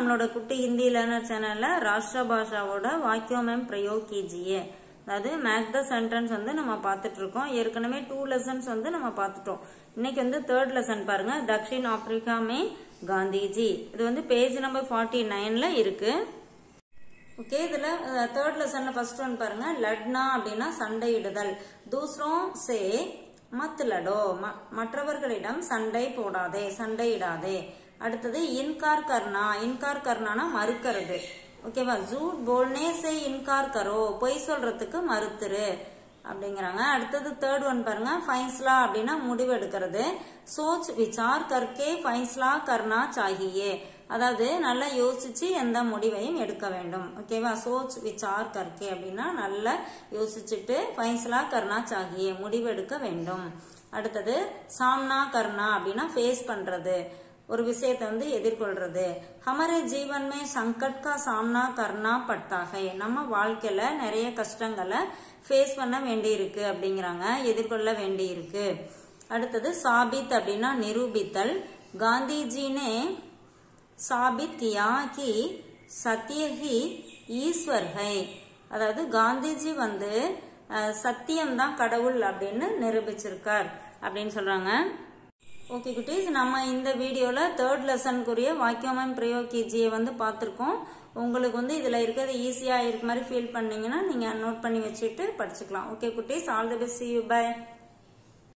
நம்மளோட குட்டி ஹிந்தி லேர்னர் சேனல்ல ராஷ்டிர பாஷாவோட வாக்கியோமம் பிரயோக் கீஜியே அதாவது மேக் த சென்டென்ஸ் வந்து நம்ம பார்த்துட்டு இருக்கோம் ஏற்கனவே டூ லெசன்ஸ் வந்து நம்ம பார்த்துட்டோம் இன்னைக்கு வந்து தேர்ட் லெசன் பாருங்க தக்ஷின் ஆப்பிரிக்கா மே காந்திஜி இது வந்து பேஜ் நம்பர் ஃபார்ட்டி நைன்ல இருக்கு ஓகே இதுல தேர்ட் லெசன்ல ஃபர்ஸ்ட் ஒன் பாருங்க லட்னா அப்படின்னா சண்டையிடுதல் தூசரோம் சே மத் லடோ ம- மற்றவர்களிடம் சண்டை போடாதே சண்டையிடாதே அடுத்தது இன்கார் கர்னா இன்கார் கர்னானா மறுக்கிறது ஓகேவா ஜூட் போல்னே சே இன்கார் கரோ பொய் சொல்றதுக்கு மறுத்துரு அப்படிங்கிறாங்க அடுத்தது தேர்ட் ஒன் பாருங்க ஃபைன்ஸ்லா அப்படின்னா முடிவு எடுக்கிறது சோச் விசார் கர்க்கே ஃபைன்ஸ்லா கர்னா சாகியே அதாவது நல்லா யோசிச்சு எந்த முடிவையும் எடுக்க வேண்டும் ஓகேவா சோச் விசார் கர்க்கே அப்படின்னா நல்லா யோசிச்சுட்டு ஃபைன்ஸ்லா கர்னா சாகியே முடிவு எடுக்க வேண்டும் அடுத்தது சாம்னா கர்னா அப்படின்னா ஃபேஸ் பண்றது ஒரு விஷயத்தை வந்து எதிர்கொள்றது ஹமரே ஜீவன் மே சங்கட் கா சாம்னா கர்னா பட்டா ஹை நம்ம வாழ்க்கையில நிறைய கஷ்டங்களை ஃபேஸ் பண்ண வேண்டியிருக்கு அப்படிங்கிறாங்க எதிர்கொள்ள வேண்டியிருக்கு அடுத்தது சாபித் அப்படின்னா நிரூபித்தல் காந்திஜினே சாபித் கியா கி சத்திய ஹி ஈஸ்வர் ஹை அதாவது காந்திஜி வந்து அஹ், சத்தியம்தான் கடவுள் அப்படின்னு நிரூபிச்சிருக்கார் அப்படின்னு சொல்றாங்க ஓகே குட்டீஸ் நம்ம இந்த வீடியோல தேர்ட் லெசனுக்குரிய வாக்கியமம் பிரயோகிஜியை வந்து பார்த்துருக்கோம் உங்களுக்கு வந்து இதுல இருக்கிறது ஈஸியா இருக்க மாதிரி ஃபீல் பண்ணீங்கன்னா நீங்க நோட் பண்ணி வச்சுட்டு படிச்சுக்கலாம் ஓகே குட்டீஸ் all the best you by